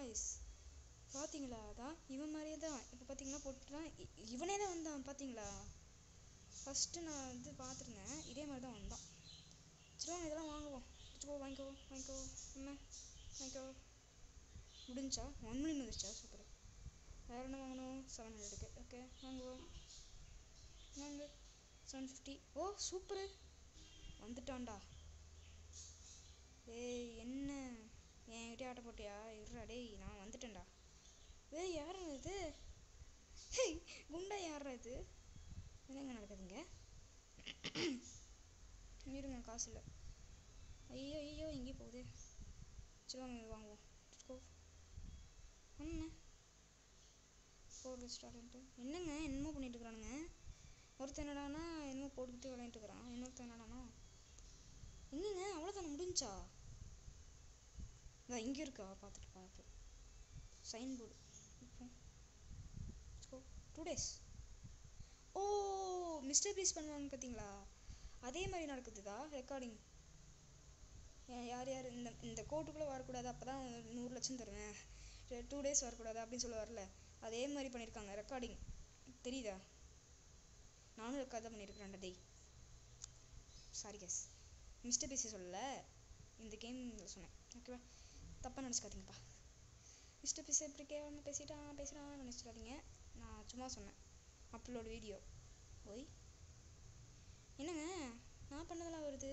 guys பார்த்தீங்களா அதான் இவன் மாதிரியே தான் இப்போ பார்த்தீங்கன்னா போட்டுட்டான் இ- இவனே தான் வந்தான் பார்த்தீங்களா ஃபஸ்ட்டு நான் வந்து பார்த்துருந்தேன் இதே மாதிரி தான் வந்தான் சரி வாங்க இதெல்லாம் வாங்குவோம் வச்சுக்கோ வாங்கிக்கோ வாங்கிக்கோ என்ன வாங்கிக்கோ முடிஞ்சா ஒன் மில்லியன் வந்துருச்சா சூப்பர் வேறு என்ன வாங்கணும் செவன் ஹண்ட்ரடுக்கு ஓகே வாங்குவோம் வாங்க செவன் ஃபிஃப்டி ஓ சூப்பரு வந்துட்டான்டா டேய் என்ன என்கிட்ட ஆட்ட போட்டியா இருடா டேய் நான் வந்துட்டேன்டா ஏய் யார் இது ஹேய் குண்டா யாரா இது என்னங்க நடக்குதுங்க இருங்க காசு இல்லை ஐயோ ஐயோ எங்கேயும் போகுது சரி வாங்க இது வாங்குவோம் கோ என்ன ஃபோர் ஸ்டார்ட்டு என்னங்க என்னமோ பண்ணிட்டு இருக்கிறானுங்க ஒருத்தன் என்னடானா என்னமோ போட்டுக்கிட்டு விளையாண்டுட்டு இருக்கிறான் இன்னொருத்தன் என்னடானா எங்கங்க அவ்வளோதானே முடிஞ்சா இதான் இங்கே இருக்கா பார்த்துட்டு பார்த்து சைன் போர்டு இப்போ டூ டேஸ் ஓ மிஸ்டர் பீஸ் பண்ணுவாங்க பார்த்தீங்களா அதே மாதிரி நடக்குதுதா ரெக்கார்டிங் யார் யார் இந்த இந்த கோட்டுக்குள்ளே வரக்கூடாது அப்போ தான் நூறு லட்சம் தருவேன் டூ டேஸ் வரக்கூடாது அப்படின்னு சொல்ல வரல அதே மாதிரி பண்ணியிருக்காங்க ரெக்கார்டிங் தெரியுதா நானும் ரெக்கார்ட் தான் பண்ணியிருக்கிறேன்டா டேய் சாரி கேஸ் மிஸ்டர் பீஸை சொல்லல இந்த கேம் சொன்னேன் ஓகேவா தப்பாக நினச்சிக்காதீங்கப்பா மிஸ்டர் பீஸ் எப்படி கேவலமாக பேசிட்டான் பேசுகிறான் நினச்சிடாதீங்க நான் சும்மா சொன்னேன் அப்லோட் வீடியோ ஓய் என்னங்க நான் பண்ணதெல்லாம் வருது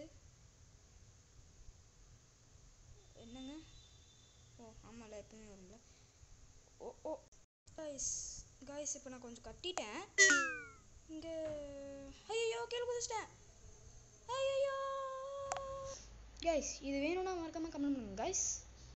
என்னங்க ஓ ஆமாம்ல எப்பவுமே வரும்ல ஓ ஓ காய்ஸ் காய்ஸ் இப்போ நான் கொஞ்சம் கட்டிட்டேன் இங்கே ஐயோ கீழே குதிச்சிட்டேன் ஐயோ கைஸ் இது வேணும்னா மறக்காம கமெண்ட் பண்ணுங்க கைஸ்